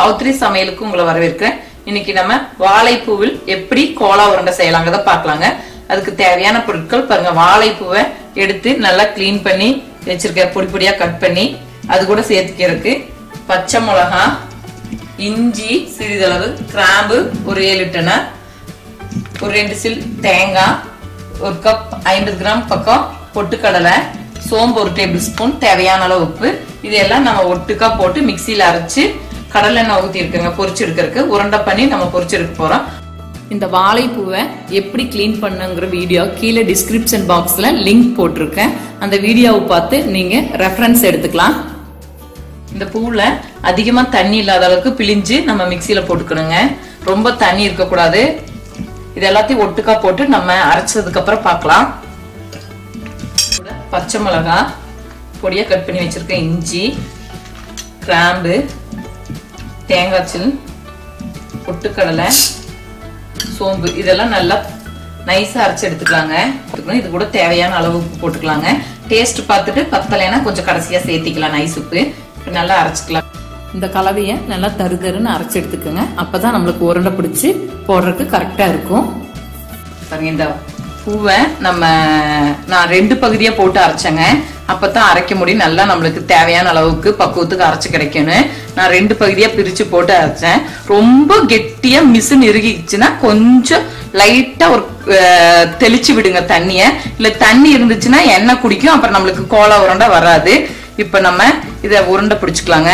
சௌத்ரி சமையலுக்கு உங்களை வரவேற்கிறேன் இன்னைக்கு நம்ம வாழைப்பூவில் எப்படி கோலா உருண்டை செய்யலாங்கிறத பார்க்கலாங்க அதுக்கு தேவையான பொருட்கள் பாருங்க வாழைப்பூவை எடுத்து நல்லா க்ளீன் பண்ணி வச்சிருக்க பொடி பொடியா கட் பண்ணி அது கூட சேர்த்துக்கிறதுக்கு பச்சை மிளகா இஞ்சி சிறிதளவு கிராம்பு ஒரு ஏழு டனை ஒரு ரெண்டு சில் தேங்காய் ஒரு கப் ஐம்பது கிராம் பக்கம் பொட்டுக்கடலை சோம்பு ஒரு டேபிள் ஸ்பூன் தேவையான அளவு உப்பு இதெல்லாம் நம்ம ஒட்டுக்கா போட்டு மிக்சியில அரைச்சு கடலெண்ணெய் ஊற்றி இருக்குங்க பொரிச்சு எடுக்கிறதுக்கு உருண்டை பண்ணி நம்ம பொரிச்சு எடுக்க போறோம் இந்த வாழைப்பூவை எப்படி க்ளீன் பண்ணுங்கிற வீடியோ கீழே டிஸ்கிரிப்ஷன் பாக்ஸ்ல லிங்க் போட்டிருக்கேன் அந்த வீடியோவை பார்த்து நீங்க ரெஃபரன்ஸ் எடுத்துக்கலாம் இந்த பூவில் அதிகமா தண்ணி இல்லாத அளவுக்கு பிழிஞ்சு நம்ம மிக்சியில போட்டுக்கணுங்க ரொம்ப தண்ணி இருக்கக்கூடாது இது எல்லாத்தையும் ஒட்டுக்கா போட்டு நம்ம அரைச்சதுக்கு அப்புறம் பார்க்கலாம் கூட பச்சை மிளகா பொடியா கட் பண்ணி வச்சிருக்கேன் இஞ்சி கிராம்பு தேங்காய் சில் பொட்டுக்கடலை சோம்பு இதெல்லாம் நல்லா நைஸா அரைச்சு எடுத்துக்கலாங்க இது கூட தேவையான அளவு உப்பு போட்டுக்கலாங்க டேஸ்ட் பார்த்துட்டு பத்தலைன்னா கொஞ்சம் கடைசியா சேர்த்திக்கலாம் நைஸ் உப்பு நல்லா அரைச்சிக்கலாம் இந்த கலவையை நல்லா தரு தருன்னு அரைச்சி எடுத்துக்கோங்க அப்பதான் நம்மளுக்கு உருண்டை பிடிச்சி போடுறதுக்கு கரெக்டா இருக்கும் பாருங்க இந்த பூவை நம்ம நான் ரெண்டு பகுதியா போட்டு அரைச்சேங்க அப்பதான் அரைக்க முடியும் நல்லா நம்மளுக்கு தேவையான அளவுக்கு பக்குவத்துக்கு அரைச்சு கிடைக்கும்னு நான் ரெண்டு பகுதியா பிரிச்சு போட்டு அரைச்சேன் ரொம்ப கெட்டியா மிஷின் இறுகிச்சுன்னா கொஞ்சம் லைட்டா ஒரு தெளிச்சு விடுங்க தண்ணிய இல்ல தண்ணி இருந்துச்சுன்னா எண்ணெய் குடிக்கும் அப்புறம் நம்மளுக்கு கோலா உருண்டை வராது இப்ப நம்ம இத உருண்டை பிடிச்சுக்கலாங்க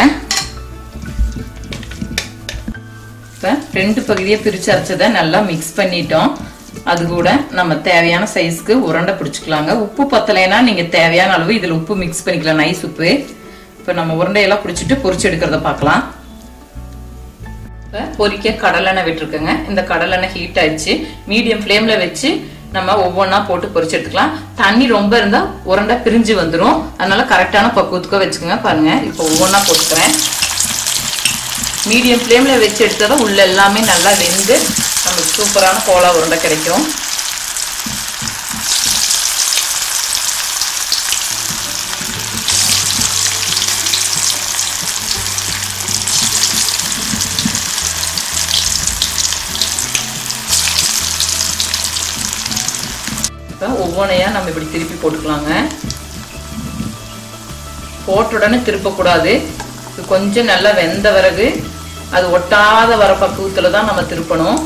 இப்ப ரெண்டு பகுதியை பிரிச்சு அரைச்சதை நல்லா மிக்ஸ் பண்ணிட்டோம் அது கூட நம்ம தேவையான சைஸ்க்கு உருண்டை பிடிச்சிக்கலாங்க உப்பு பத்தலைன்னா நீங்க தேவையான அளவு இதுல உப்பு மிக்ஸ் பண்ணிக்கலாம் நைஸ் உப்பு இப்ப நம்ம உருண்டையெல்லாம் பிடிச்சிட்டு பொரிச்சு எடுக்கிறத பார்க்கலாம் பொரிக்க கடலெண்ணெய் விட்டுருக்குங்க இந்த கடலெண்ணெய் ஹீட் ஆயிடுச்சு மீடியம் ஃப்ளேம்ல வச்சு நம்ம ஒவ்வொன்றா போட்டு பொரிச்சு எடுத்துக்கலாம் தண்ணி ரொம்ப இருந்தா உருண்டை பிரிஞ்சு வந்துடும் அதனால கரெக்டான பக்குவத்துக்கு வச்சுக்கோங்க பாருங்க இப்போ ஒவ்வொன்றா போட்டுக்கிறேன் மீடியம் ஃப்ளேம்ல வச்சு எடுத்தாதான் உள்ள எல்லாமே நல்லா வெந்து நமக்கு சூப்பரான கோலா உருண்டை கிடைக்கும் இப்போ ஒவ்வொன்றையா நம்ம இப்படி திருப்பி போட்டுக்கலாங்க போட்ட உடனே திருப்பக்கூடாது கொஞ்சம் நல்லா வெந்த பிறகு அது ஒட்டாத வர பக்குவத்துல தான் நம்ம திருப்பணும்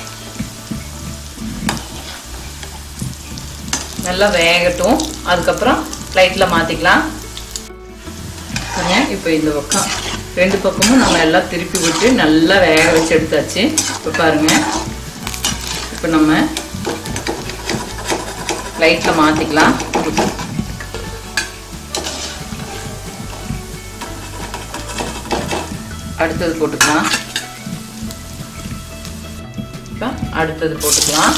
நல்லா வேகட்டும் அதுக்கப்புறம் லைட்ல மாத்திக்கலாம் இப்போ இந்த பக்கம் ரெண்டு பக்கமும் நம்ம எல்லாம் திருப்பி விட்டு நல்லா வேக வச்சு எடுத்தாச்சு இப்போ பாருங்க இப்போ நம்ம லைட்ல மாத்திக்கலாம் அடுத்தது போட்டுக்கலாம் இப்போ அடுத்தது போட்டுக்கலாம்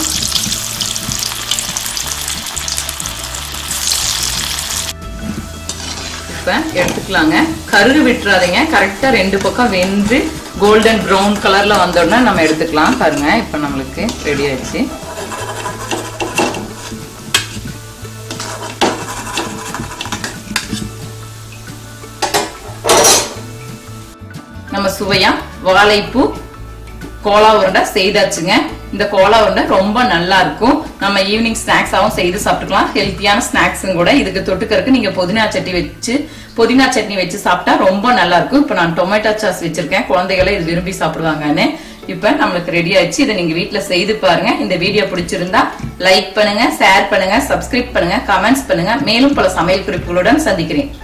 இப்போ எடுத்துக்கலாங்க கருகு விட்டுறாதீங்க கரெக்டாக ரெண்டு பக்கம் வெந்து கோல்டன் ப்ரௌன் கலரில் வந்தோடனே நம்ம எடுத்துக்கலாம் பாருங்க இப்போ நம்மளுக்கு ரெடி ஆயிடுச்சு நம்ம சுவையா வாழைப்பூ கோலா உருண்டை செய்தாச்சுங்க இந்த கோலா உருண்டை ரொம்ப நல்லா இருக்கும் நம்ம ஈவினிங் ஸ்நாக்ஸாவும் செய்து சாப்பிட்டுக்கலாம் ஹெல்த்தியான ஸ்நாக்ஸும் கூட இதுக்கு தொட்டுக்கறதுக்கு நீங்க புதினா சட்னி வச்சு புதினா சட்னி வச்சு சாப்பிட்டா ரொம்ப நல்லா இருக்கும் இப்போ நான் டொமேட்டோ சாஸ் வச்சிருக்கேன் குழந்தைகளை இது விரும்பி சாப்பிடுவாங்கன்னு இப்ப நம்மளுக்கு ரெடி ஆயிடுச்சு இதை நீங்க வீட்டுல செய்து பாருங்க இந்த வீடியோ பிடிச்சிருந்தா லைக் பண்ணுங்க ஷேர் பண்ணுங்க சப்ஸ்கிரைப் பண்ணுங்க கமெண்ட்ஸ் பண்ணுங்க மேலும் பல சமையல் குறிப்புகளுடன் சந்திக்கிறேன்